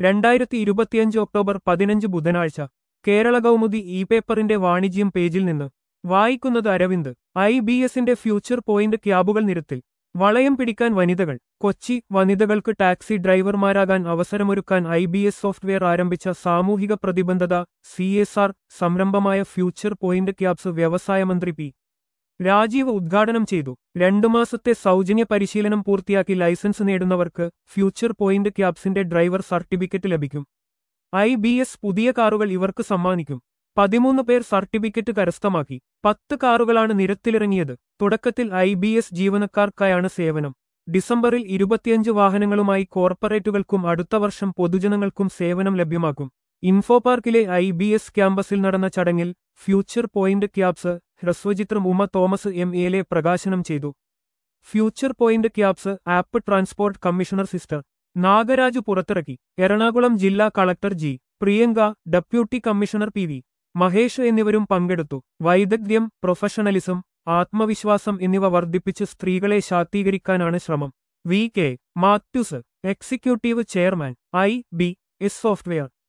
രണ്ടായിരത്തി ഇരുപത്തിയഞ്ച് ഒക്ടോബർ പതിനഞ്ച് ബുധനാഴ്ച കേരള കൗമുദി ഇ പേപ്പറിന്റെ വാണിജ്യം പേജിൽ നിന്ന് വായിക്കുന്നത് അരവിന്ദ് ഐ ബി എസിന്റെ ഫ്യൂച്ചർ പോയിന്റ് ക്യാബുകൾ നിരത്തിൽ വളയം പിടിക്കാൻ വനിതകൾ കൊച്ചി വനിതകൾക്ക് ടാക്സി ഡ്രൈവർമാരാകാൻ അവസരമൊരുക്കാൻ ഐ ബി എസ് സോഫ്റ്റ്വെയർ ആരംഭിച്ച സാമൂഹിക പ്രതിബദ്ധത സി എസ് ആർ സംരംഭമായ ഫ്യൂച്ചർ പോയിന്റ് ക്യാബ്സ് വ്യവസായ മന്ത്രി പി രാജീവ് ഉദ്ഘാടനം ചെയ്തു രണ്ടു മാസത്തെ സൗജന്യ പരിശീലനം പൂർത്തിയാക്കി ലൈസൻസ് നേടുന്നവർക്ക് ഫ്യൂച്ചർ പോയിന്റ് ക്യാബ്സിന്റെ ഡ്രൈവർ സർട്ടിഫിക്കറ്റ് ലഭിക്കും ഐ ബി എസ് പുതിയ കാറുകൾ ഇവർക്ക് സമ്മാനിക്കും പതിമൂന്ന് പേർ സർട്ടിഫിക്കറ്റ് കരസ്ഥമാക്കി പത്ത് കാറുകളാണ് നിരത്തിലിറങ്ങിയത് തുടക്കത്തിൽ ഐ ബി എസ് ജീവനക്കാർക്കായാണ് സേവനം ഡിസംബറിൽ ഇരുപത്തിയഞ്ച് വാഹനങ്ങളുമായി കോർപ്പറേറ്റുകൾക്കും അടുത്ത വർഷം പൊതുജനങ്ങൾക്കും സേവനം ലഭ്യമാക്കും ഇൻഫോ പാർക്കിലെ ഐ ബി എസ് ക്യാമ്പസിൽ നടന്ന ചടങ്ങിൽ ഫ്യൂച്ചർ പോയിന്റ് ക്യാബ്സ് ഹ്രസ്വചിത്രം ഉമ തോമസ് എം എലെ പ്രകാശനം ചെയ്തു ഫ്യൂച്ചർ പോയിന്റ് ക്യാബ്സ് app transport commissioner sister Nagaraj പുറത്തിറക്കി എറണാകുളം ജില്ലാ collector G Priyanka deputy commissioner P V Mahesh എന്നിവരും പങ്കെടുത്തു വൈദഗ്ധ്യം പ്രൊഫഷണലിസം ആത്മവിശ്വാസം എന്നിവ വർദ്ധിപ്പിച്ച് സ്ത്രീകളെ ശാക്തീകരിക്കാനാണ് ശ്രമം V K Mathews executive chairman I B S software